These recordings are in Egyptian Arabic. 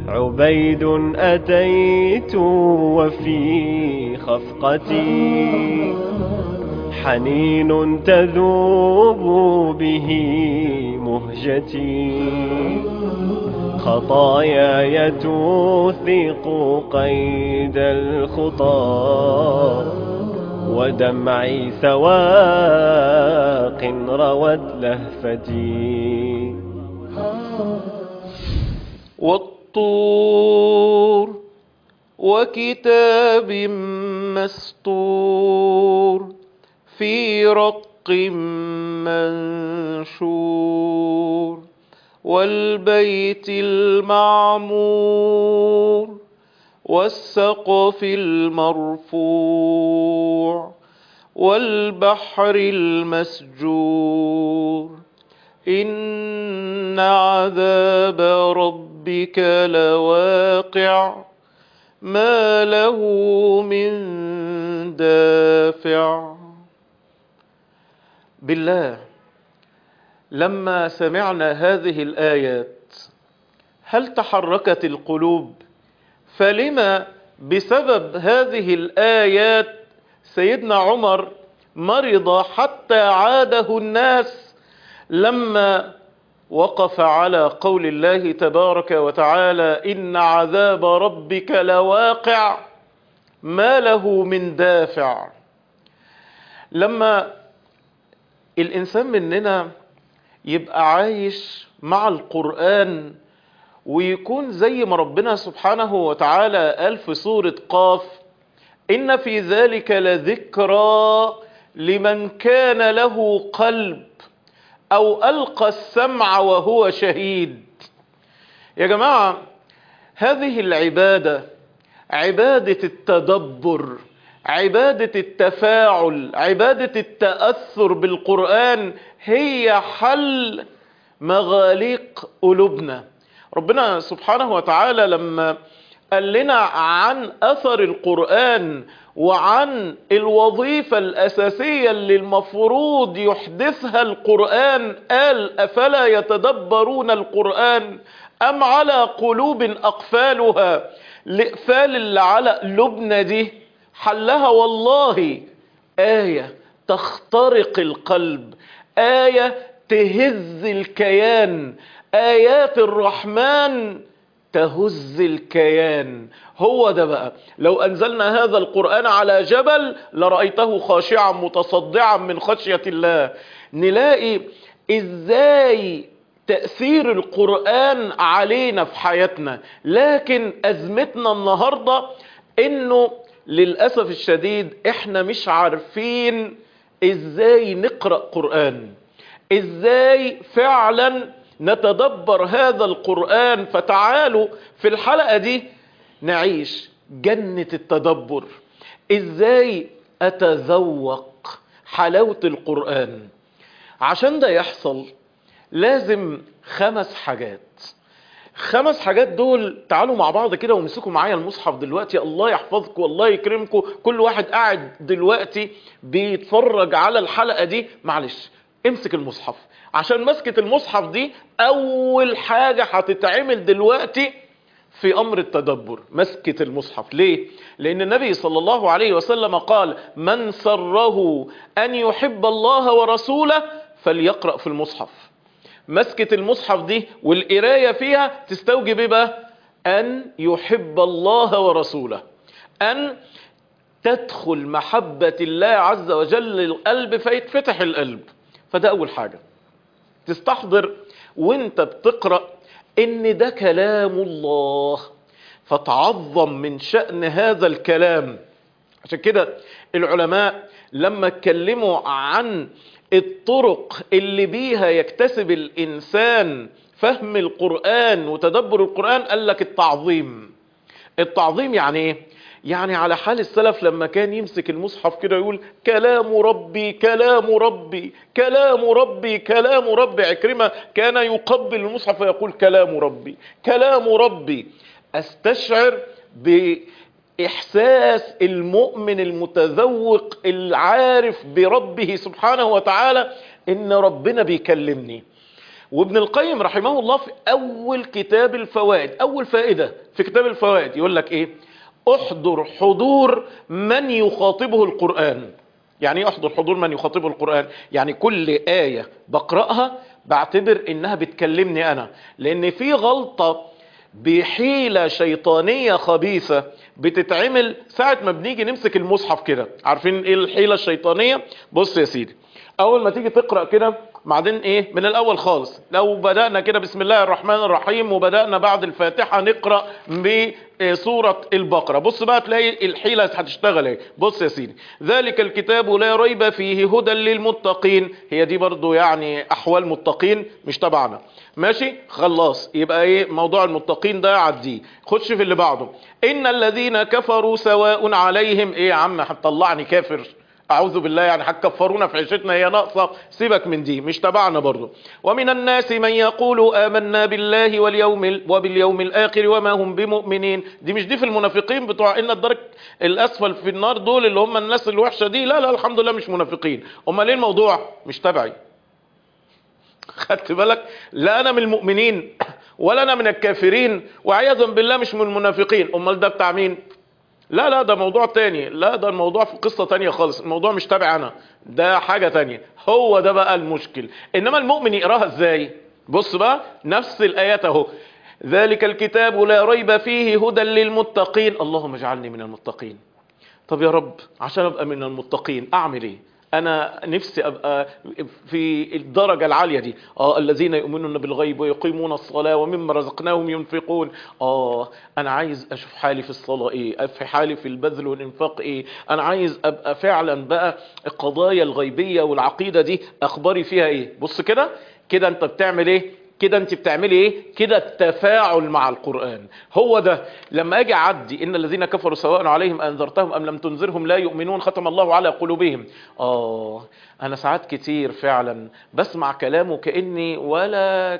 عبيد أتيت وفي خفقتي حنين تذوب به مهجتي خطاياي توثق قيد الخطى ودمعي سواق روت لهفتي والطور وكتاب مسطور في رق منشور والبيت المعمور والسقف المرفوع والبحر المسجور إن عذاب ربك لواقع ما له من دافع بالله لما سمعنا هذه الآيات هل تحركت القلوب فلما بسبب هذه الآيات سيدنا عمر مرض حتى عاده الناس لما وقف على قول الله تبارك وتعالى إن عذاب ربك لواقع ما له من دافع لما الإنسان مننا يبقى عايش مع القرآن ويكون زي ما ربنا سبحانه وتعالى قال في سورة قاف إن في ذلك لذكرى لمن كان له قلب أو ألقى السمع وهو شهيد يا جماعة هذه العبادة عبادة التدبر عبادة التفاعل عبادة التأثر بالقرآن هي حل مغاليق قلوبنا ربنا سبحانه وتعالى لما قال لنا عن أثر القرآن وعن الوظيفة الأساسية اللي المفروض يحدثها القرآن قال أفلا يتدبرون القرآن أم على قلوب أقفالها الإقفال اللي على قلوبنا دي حلها والله آية تخترق القلب آية تهز الكيان آيات الرحمن تهز الكيان هو ده بقى لو أنزلنا هذا القرآن على جبل لرأيته خاشعا متصدعا من خشية الله نلاقي إزاي تأثير القرآن علينا في حياتنا لكن أزمتنا النهاردة إنه للأسف الشديد إحنا مش عارفين إزاي نقرأ قرآن إزاي فعلا نتدبر هذا القرآن فتعالوا في الحلقة دي نعيش جنة التدبر ازاي اتذوق حلاوة القرآن عشان ده يحصل لازم خمس حاجات خمس حاجات دول تعالوا مع بعض كده وامسكوا معايا المصحف دلوقتي الله يحفظكم والله يكرمكم كل واحد قاعد دلوقتي بيتفرج على الحلقة دي معلش امسك المصحف عشان مسكة المصحف دي اول حاجة هتتعمل دلوقتي في امر التدبر مسكة المصحف ليه لان النبي صلى الله عليه وسلم قال من سره ان يحب الله ورسوله فليقرأ في المصحف مسكة المصحف دي والقراية فيها تستوجب ايه بقى ان يحب الله ورسوله ان تدخل محبة الله عز وجل القلب فيتفتح القلب فده اول حاجة تستحضر وانت بتقرأ ان ده كلام الله فتعظم من شأن هذا الكلام عشان كده العلماء لما اتكلموا عن الطرق اللي بيها يكتسب الانسان فهم القرآن وتدبر القرآن قال لك التعظيم التعظيم يعني ايه يعني على حال السلف لما كان يمسك المصحف كده يقول كلام ربي كلام ربي كلام ربي كلام ربي عكرمة كان يقبل المصحف ويقول كلام ربي كلام ربي استشعر بإحساس المؤمن المتذوق العارف بربه سبحانه وتعالى ان ربنا بيكلمني وابن القيم رحمه الله في اول كتاب الفوائد اول فائدة في كتاب الفوائد يقول لك ايه احضر حضور من يخاطبه القرآن يعني ايه احضر حضور من يخاطبه القرآن يعني كل آية بقرأها بعتبر انها بتكلمني انا لان في غلطة بحيلة شيطانية خبيثة بتتعمل ساعة ما بنيجي نمسك المصحف كده عارفين ايه الحيلة الشيطانية بص يا سيدي اول ما تيجي تقرأ كده بعدين ايه من الاول خالص لو بدأنا كده بسم الله الرحمن الرحيم وبدأنا بعد الفاتحة نقرأ بسورة البقرة بص بقى تلاقي الحيلة هتشتغل ايه بص يا سيدي ذلك الكتاب لا ريب فيه هدى للمتقين هي دي برضو يعني احوال متقين مش تبعنا ماشي خلاص يبقى ايه موضوع المتقين ده عديه خش في اللي بعده ان الذين كفروا سواء عليهم ايه يا عم هتطلعني كافر اعوذ بالله يعني هتكفرونا في عيشتنا هي ناقصه سيبك من دي مش تبعنا برضو ومن الناس من يقول آمنا بالله واليوم ال... وباليوم الآخر وما هم بمؤمنين دي مش دي في المنافقين بتوع إن الدرك الأسفل في النار دول اللي هم الناس الوحشة دي لا لا الحمد لله مش منافقين امال ايه الموضوع مش تبعي خدت بالك لا انا من المؤمنين ولا انا من الكافرين وعياذا بالله مش من المنافقين امال ده بتاع مين لا لا ده موضوع تاني لا ده الموضوع في قصة تانية خالص الموضوع مش تابع انا ده حاجة تانية هو ده بقى المشكل انما المؤمن يقراها ازاي بص بقى نفس الايات اهو ذلك الكتاب لا ريب فيه هدى للمتقين اللهم اجعلني من المتقين طب يا رب عشان ابقى من المتقين اعمل ايه انا نفسي ابقى في الدرجة العالية دي اه الذين يؤمنون بالغيب ويقيمون الصلاة ومما رزقناهم ينفقون اه انا عايز اشوف حالي في الصلاة ايه في حالي في البذل والانفاق ايه انا عايز ابقى فعلا بقى القضايا الغيبية والعقيدة دي اخباري فيها ايه بص كده كده انت بتعمل ايه كده انت بتعملي ايه كده التفاعل مع القرآن هو ده لما اجي اعدي ان الذين كفروا سواء عليهم انذرتهم ام لم تنذرهم لا يؤمنون ختم الله على قلوبهم اه انا ساعات كتير فعلا بسمع كلامه كاني ولا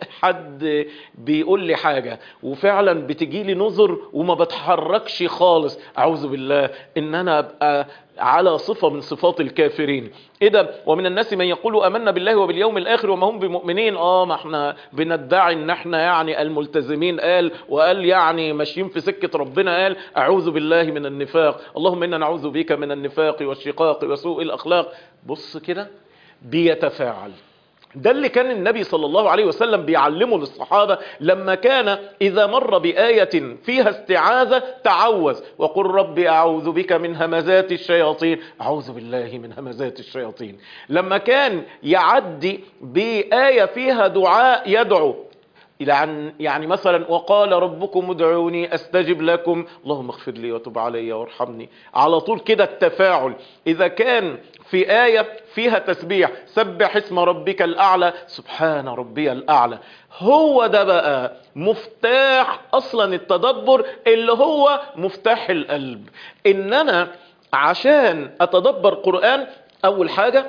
حد بيقول لي حاجة وفعلا بتجي لي نظر وما بتحركش خالص اعوذ بالله ان انا ابقى على صفة من صفات الكافرين ايه ده ومن الناس من يقول امنا بالله وباليوم الاخر وما هم بمؤمنين اه ما احنا بندعي ان احنا يعني الملتزمين قال وقال يعني ماشيين في سكة ربنا قال اعوذ بالله من النفاق اللهم انا نعوذ بك من النفاق والشقاق وسوء الاخلاق بص كده بيتفاعل ده اللي كان النبي صلى الله عليه وسلم بيعلمه للصحابة لما كان إذا مر بآية فيها استعاذة تعوذ وقل رب أعوذ بك من همزات الشياطين أعوذ بالله من همزات الشياطين لما كان يعدي بآية فيها دعاء يدعو يعني يعني مثلا وقال ربكم ادعوني استجب لكم اللهم اغفر لي وتب علي وارحمني على طول كده التفاعل اذا كان في آية فيها تسبيح سبح اسم ربك الأعلى سبحان ربي الأعلى هو ده بقى مفتاح أصلا التدبر اللي هو مفتاح القلب إن أنا عشان أتدبر قرآن أول حاجة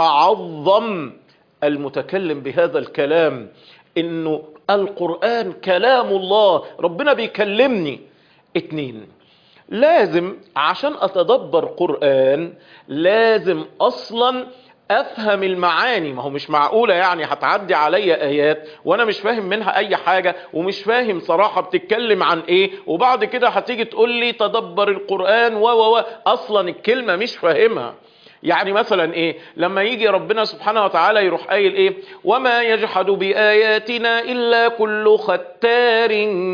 أعظم المتكلم بهذا الكلام إنه القرآن كلام الله ربنا بيكلمني اتنين لازم عشان اتدبر قرآن لازم اصلا افهم المعاني ما هو مش معقولة يعني هتعدي عليا ايات وانا مش فاهم منها اي حاجة ومش فاهم صراحة بتتكلم عن ايه وبعد كده هتيجي تقول لي تدبر القرآن و و و اصلا الكلمة مش فاهمها يعني مثلا ايه لما يجي ربنا سبحانه وتعالى يروح قايل ايه وما يجحد بآياتنا الا كل ختار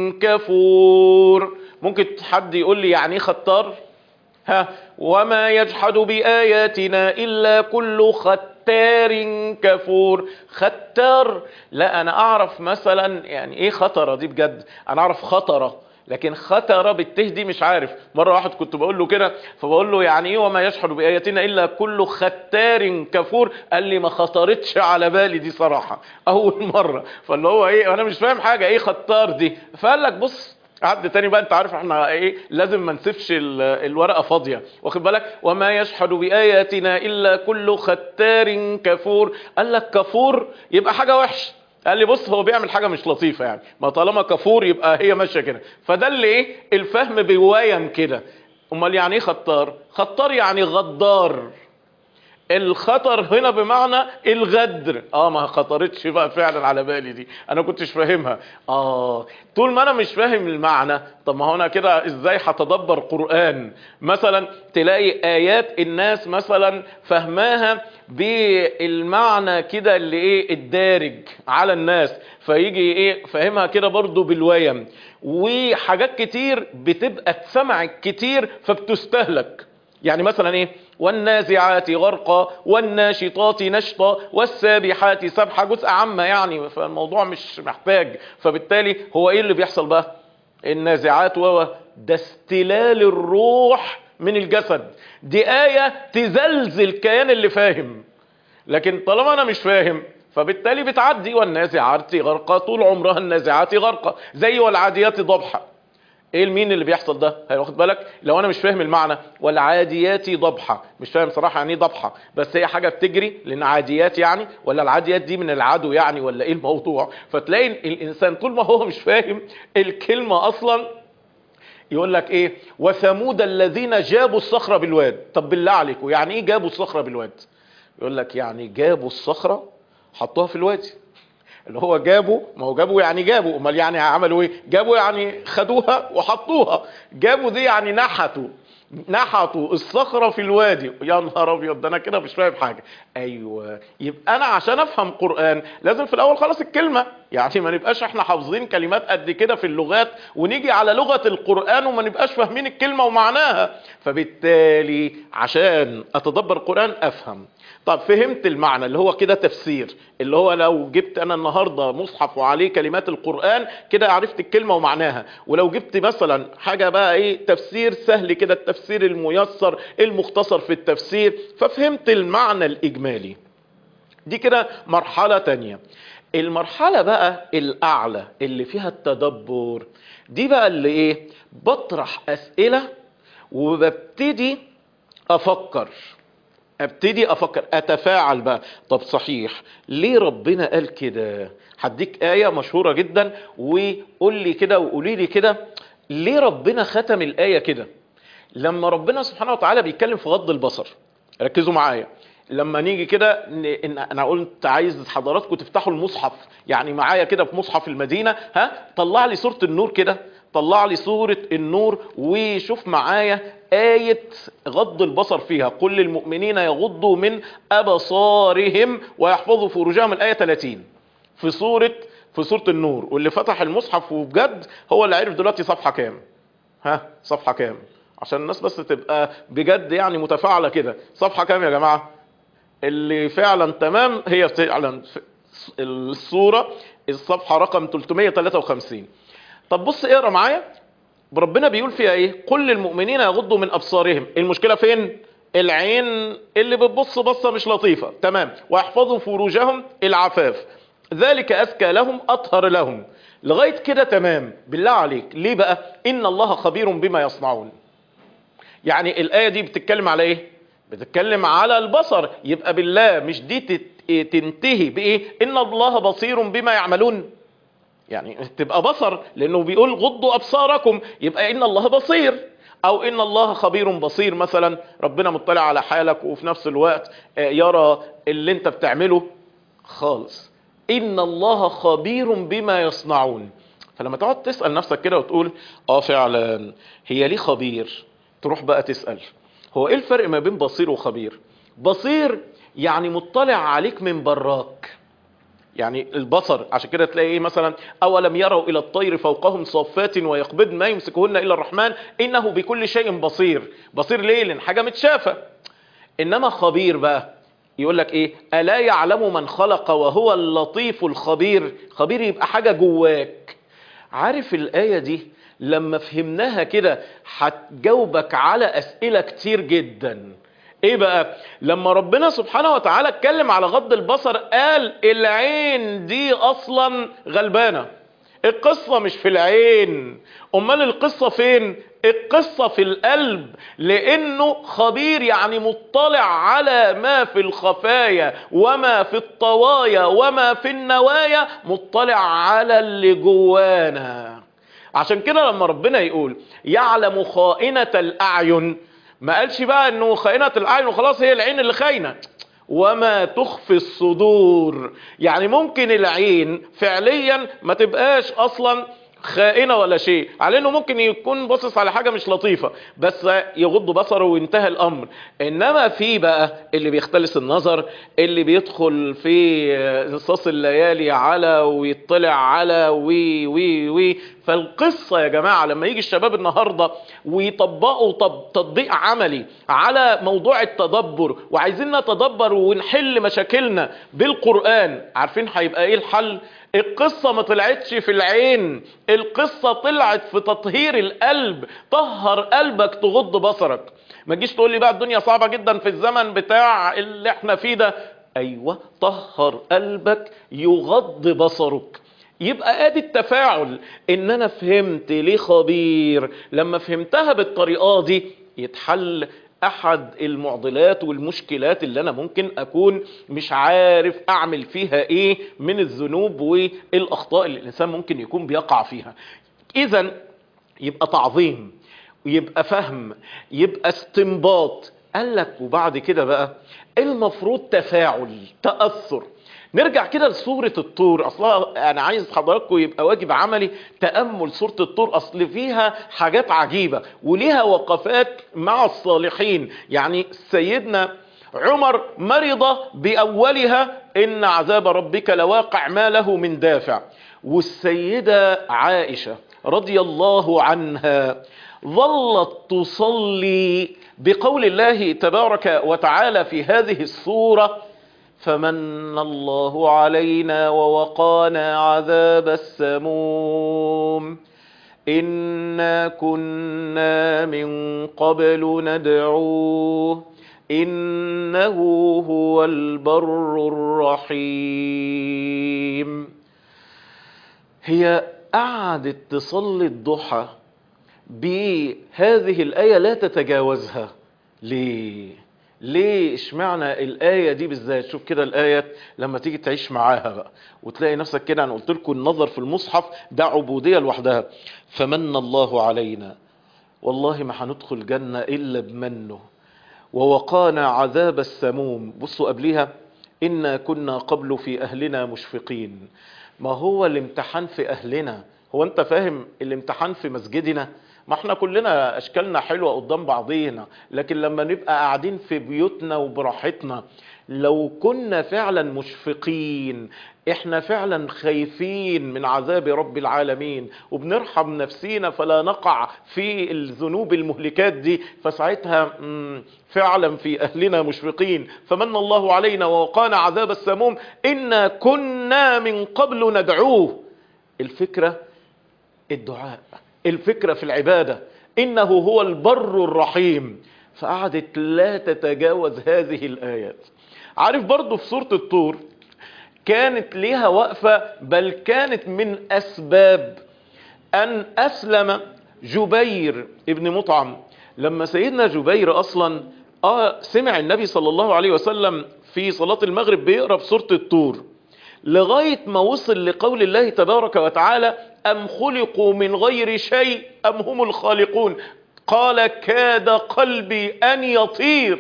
كفور ممكن حد يقول لي يعني ايه ختار ها وما يجحد بآياتنا إلا كل ختار كفور ختار لا أنا أعرف مثلا يعني إيه خطرة دي بجد أنا أعرف خطرة لكن خطر بالتهدي مش عارف مرة واحد كنت بقول له كده فبقول له يعني ايه وما يشحد بآياتنا إلا كل ختار كفور قال لي ما خطرتش على بالي دي صراحة أول مرة فاللي هو ايه أنا مش فاهم حاجة ايه ختار دي فقال لك بص حد تاني بقى انت عارف احنا ايه لازم ما نسيبش الورقه فاضيه واخد بالك وما يشحد باياتنا الا كل ختار كفور قال لك كفور يبقى حاجه وحشه قال لي بص هو بيعمل حاجه مش لطيفه يعني ما طالما كفور يبقى هي ماشيه كده فده اللي ايه الفهم بيوين كده امال يعني ايه خطار خطار يعني غدار الخطر هنا بمعنى الغدر اه ما خطرتش بقى فعلا على بالي دي انا كنتش فاهمها اه طول ما انا مش فاهم المعنى طب ما هو انا كده ازاي هتدبر قرآن مثلا تلاقي ايات الناس مثلا فهماها بالمعنى كده اللي ايه الدارج على الناس فيجي ايه فاهمها كده برضو بالويم وحاجات كتير بتبقى اتسمعت كتير فبتستهلك يعني مثلا ايه والنازعات غرقا والناشطات نشطا والسابحات سبحا جزء عامة يعني فالموضوع مش محتاج فبالتالي هو ايه اللي بيحصل بقى النازعات و ده استلال الروح من الجسد دي آية تزلزل كيان اللي فاهم لكن طالما انا مش فاهم فبالتالي بتعدي والنازعات غرقا طول عمرها النازعات غرقا زي والعاديات ضبحا ايه المين اللي بيحصل ده واخد بالك لو انا مش فاهم المعنى والعاديات ضبحة مش فاهم صراحة يعني ايه ضبحة بس هي حاجة بتجري لان عاديات يعني ولا العاديات دي من العدو يعني ولا ايه الموضوع فتلاقي الانسان طول ما هو مش فاهم الكلمة اصلا يقول لك ايه وثمود الذين جابوا الصخرة بالواد طب بالله عليكم يعني ايه جابوا الصخرة بالواد يقول لك يعني جابوا الصخرة حطوها في الوادي اللي هو جابوا ما هو جابوا يعني جابوا امال يعني عملوا ايه جابوا يعني خدوها وحطوها جابوا دي يعني نحتوا نحتوا الصخره في الوادي يا نهار ابيض ده انا كده مش فاهم حاجه ايوه يبقى انا عشان افهم قران لازم في الاول خلاص الكلمه يعني ما نبقاش احنا حافظين كلمات قد كده في اللغات ونيجي على لغه القران وما نبقاش فاهمين الكلمه ومعناها فبالتالي عشان اتدبر القران افهم طب فهمت المعنى اللي هو كده تفسير اللي هو لو جبت انا النهارده مصحف وعليه كلمات القرآن كده عرفت الكلمة ومعناها ولو جبت مثلا حاجة بقى ايه تفسير سهل كده التفسير الميسر المختصر في التفسير ففهمت المعنى الاجمالي دي كده مرحلة تانية المرحلة بقى الاعلى اللي فيها التدبر دي بقى اللي ايه بطرح اسئلة وببتدي افكر ابتدي افكر اتفاعل بقى طب صحيح ليه ربنا قال كده هديك آية مشهورة جدا وقول لي كده وقولي لي كده ليه ربنا ختم الآية كده لما ربنا سبحانه وتعالى بيتكلم في غض البصر ركزوا معايا لما نيجي كده ان انا قلت عايز حضراتكم تفتحوا المصحف يعني معايا كده في مصحف المدينة ها طلع لي سورة النور كده طلع لي سورة النور وشوف معايا آية غض البصر فيها قل للمؤمنين يغضوا من أبصارهم ويحفظوا فروجهم الآية 30 في سورة في سورة النور واللي فتح المصحف وبجد هو اللي عرف دلوقتي صفحة كام ها صفحة كام عشان الناس بس تبقى بجد يعني متفاعلة كده صفحة كام يا جماعة اللي فعلا تمام هي فعلا الصورة الصفحة رقم 353 طب بص اقرا معايا ربنا بيقول فيها ايه قل للمؤمنين يغضوا من ابصارهم المشكله فين العين اللي بتبص بصه مش لطيفه تمام واحفظوا فروجهم العفاف ذلك ازكى لهم اطهر لهم لغايه كده تمام بالله عليك ليه بقى ان الله خبير بما يصنعون يعني الايه دي بتتكلم على ايه بتتكلم على البصر يبقى بالله مش دي تنتهي بايه ان الله بصير بما يعملون يعني تبقى بصر لانه بيقول غضوا ابصاركم يبقى ان الله بصير او ان الله خبير بصير مثلا ربنا مطلع على حالك وفي نفس الوقت يرى اللي انت بتعمله خالص ان الله خبير بما يصنعون فلما تقعد تسأل نفسك كده وتقول اه فعلا هي ليه خبير تروح بقى تسأل هو ايه الفرق ما بين بصير وخبير بصير يعني مطلع عليك من براك يعني البصر عشان كده تلاقي ايه مثلا اولم يروا الى الطير فوقهم صافات ويقبضن ما يمسكهن الا الرحمن انه بكل شيء بصير بصير ليه لان حاجه متشافه انما خبير بقى يقول لك ايه الا يعلم من خلق وهو اللطيف الخبير خبير يبقى حاجه جواك عارف الايه دي لما فهمناها كده هتجاوبك على اسئله كتير جدا ايه بقى لما ربنا سبحانه وتعالى اتكلم على غض البصر قال العين دي اصلا غلبانة القصة مش في العين امال القصة فين القصة في القلب لانه خبير يعني مطلع على ما في الخفايا وما في الطوايا وما في النوايا مطلع على اللي جوانا عشان كده لما ربنا يقول يعلم خائنة الاعين ما قالش بقى انه خائنة الأعين وخلاص هي العين اللي خاينة وما تخفي الصدور يعني ممكن العين فعليا ما تبقاش اصلا خائنة ولا شيء على انه ممكن يكون باصص على حاجة مش لطيفة بس يغض بصره وينتهى الامر انما في بقى اللي بيختلس النظر اللي بيدخل في نصاص الليالي على ويطلع على وي وي وي فالقصة يا جماعة لما يجي الشباب النهاردة ويطبقوا طب تطبيق عملي على موضوع التدبر وعايزين نتدبر ونحل مشاكلنا بالقرآن عارفين هيبقى ايه الحل القصة ما طلعتش في العين القصة طلعت في تطهير القلب طهر قلبك تغض بصرك ما تجيش تقول لي بقى الدنيا صعبة جدا في الزمن بتاع اللي احنا فيه ده ايوه طهر قلبك يغض بصرك يبقى ادي التفاعل ان انا فهمت ليه خبير لما فهمتها بالطريقة دي يتحل احد المعضلات والمشكلات اللي انا ممكن اكون مش عارف اعمل فيها ايه من الذنوب والاخطاء اللي الانسان ممكن يكون بيقع فيها اذا يبقى تعظيم يبقى فهم يبقى استنباط قال لك وبعد كده بقى المفروض تفاعل تأثر نرجع كده لسورة الطور اصلا انا عايز حضراتكم يبقى واجب عملي تأمل سورة الطور اصل فيها حاجات عجيبة وليها وقفات مع الصالحين يعني سيدنا عمر مرض بأولها إن عذاب ربك لواقع ما له من دافع والسيدة عائشة رضي الله عنها ظلت تصلي بقول الله تبارك وتعالى في هذه السورة فمن الله علينا ووقانا عذاب السموم إنا كنا من قبل ندعوه إنه هو البر الرحيم هي قعدت تصلي الضحى بهذه الآية لا تتجاوزها ليه ليه اشمعنى الآية دي بالذات شوف كده الآية لما تيجي تعيش معاها بقى وتلاقي نفسك كده انا قلت لكم النظر في المصحف ده عبودية لوحدها فمن الله علينا والله ما هندخل جنة إلا بمنه ووقانا عذاب السموم بصوا قبلها إنا كنا قبل في أهلنا مشفقين ما هو الامتحان في أهلنا هو أنت فاهم الامتحان في مسجدنا ما احنا كلنا اشكالنا حلوة قدام بعضينا لكن لما نبقى قاعدين في بيوتنا وبراحتنا لو كنا فعلا مشفقين احنا فعلا خايفين من عذاب رب العالمين وبنرحم نفسينا فلا نقع في الذنوب المهلكات دي فساعتها فعلا في اهلنا مشفقين فمن الله علينا ووقانا عذاب السموم انا كنا من قبل ندعوه الفكرة الدعاء الفكرة في العبادة إنه هو البر الرحيم فقعدت لا تتجاوز هذه الآيات عارف برضو في سورة الطور كانت ليها وقفة بل كانت من أسباب أن أسلم جبير ابن مطعم لما سيدنا جبير أصلا آه سمع النبي صلى الله عليه وسلم في صلاة المغرب بيقرأ في سورة الطور لغاية ما وصل لقول الله تبارك وتعالى أم خلقوا من غير شيء أم هم الخالقون قال كاد قلبي أن يطير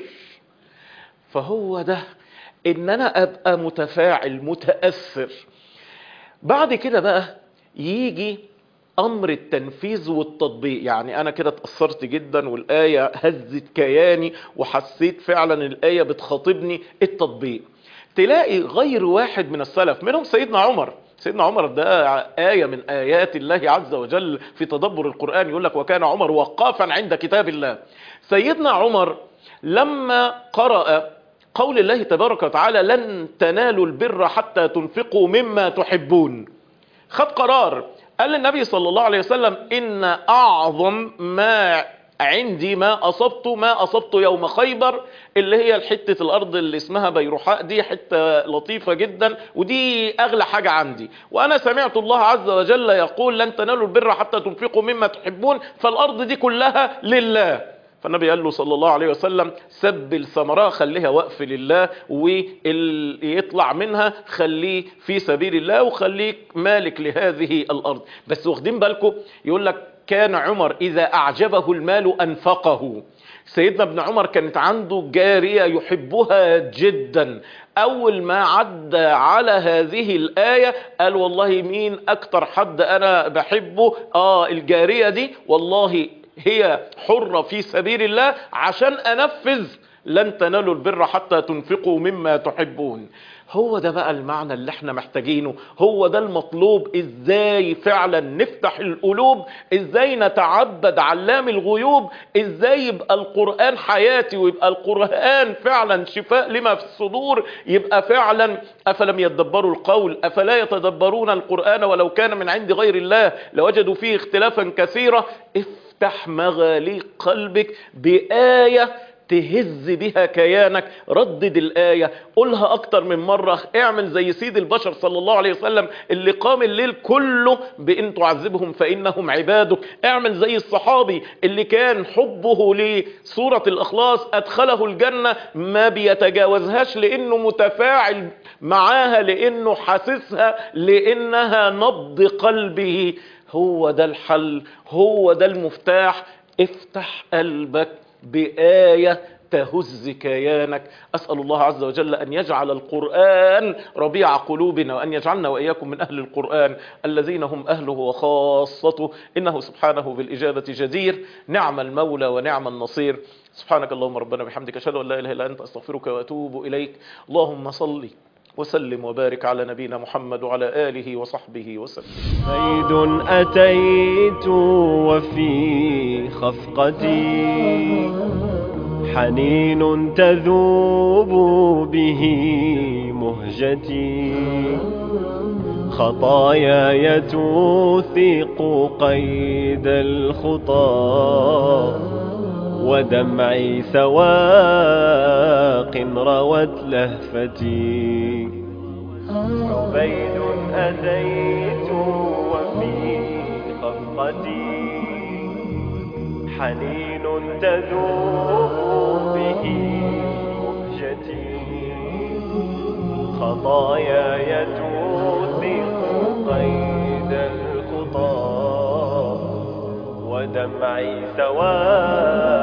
فهو ده إن أنا أبقى متفاعل متأثر بعد كده بقى يجي أمر التنفيذ والتطبيق يعني أنا كده اتأثرت جدا والآية هزت كياني وحسيت فعلا الآية بتخاطبني التطبيق تلاقي غير واحد من السلف منهم سيدنا عمر سيدنا عمر ده آية من آيات الله عز وجل في تدبر القرآن يقول لك وكان عمر وقافا عند كتاب الله سيدنا عمر لما قرأ قول الله تبارك وتعالى لن تنالوا البر حتى تنفقوا مما تحبون خد قرار قال للنبي صلى الله عليه وسلم إن أعظم ما عندي ما أصبت ما أصبت يوم خيبر اللي هي الحتة الأرض اللي اسمها بيروحاء دي حتة لطيفة جدا ودي أغلى حاجة عندي وأنا سمعت الله عز وجل يقول لن تنالوا البر حتى تنفقوا مما تحبون فالأرض دي كلها لله فالنبي قال له صلى الله عليه وسلم سب الثمرة خليها وقف لله ويطلع منها خليه في سبيل الله وخليك مالك لهذه الأرض بس واخدين بالكم يقول لك كان عمر إذا أعجبه المال أنفقه سيدنا ابن عمر كانت عنده جارية يحبها جدا أول ما عدى على هذه الآية قال والله مين أكتر حد أنا بحبه آه الجارية دي والله هي حرة في سبيل الله عشان أنفذ لن تنالوا البر حتى تنفقوا مما تحبون هو ده بقى المعنى اللي احنا محتاجينه هو ده المطلوب ازاي فعلا نفتح القلوب ازاي نتعبد علام الغيوب ازاي يبقى القرآن حياتي ويبقى القرآن فعلا شفاء لما في الصدور يبقى فعلا افلم يدبروا القول افلا يتدبرون القرآن ولو كان من عند غير الله لوجدوا فيه اختلافا كثيرا افتح مغاليق قلبك بآية تهز بها كيانك ردد الآية قولها أكتر من مرة اعمل زي سيد البشر صلى الله عليه وسلم اللي قام الليل كله بإن تعذبهم فإنهم عبادك اعمل زي الصحابي اللي كان حبه لسورة الأخلاص أدخله الجنة ما بيتجاوزهاش لأنه متفاعل معاها لأنه حاسسها لأنها نبض قلبه هو ده الحل هو ده المفتاح افتح قلبك بآية تهز كيانك أسأل الله عز وجل أن يجعل القرآن ربيع قلوبنا وأن يجعلنا وإياكم من أهل القرآن الذين هم أهله وخاصته إنه سبحانه بالإجابة جدير نعم المولى ونعم النصير سبحانك اللهم ربنا بحمدك أشهد أن لا إله إلا أنت أستغفرك وأتوب إليك اللهم صل وسلم وبارك على نبينا محمد وعلى آله وصحبه وسلم زيد أتيت وفي خفقتي حنين تذوب به مهجتي خطاياي توثق قيد الخطى ودمعي سواق روت لهفتي عبيد أتيت وفي خفقتي حنين تذوب به مهجتي خطاياي توثق قيد الخطى ودمعي سواء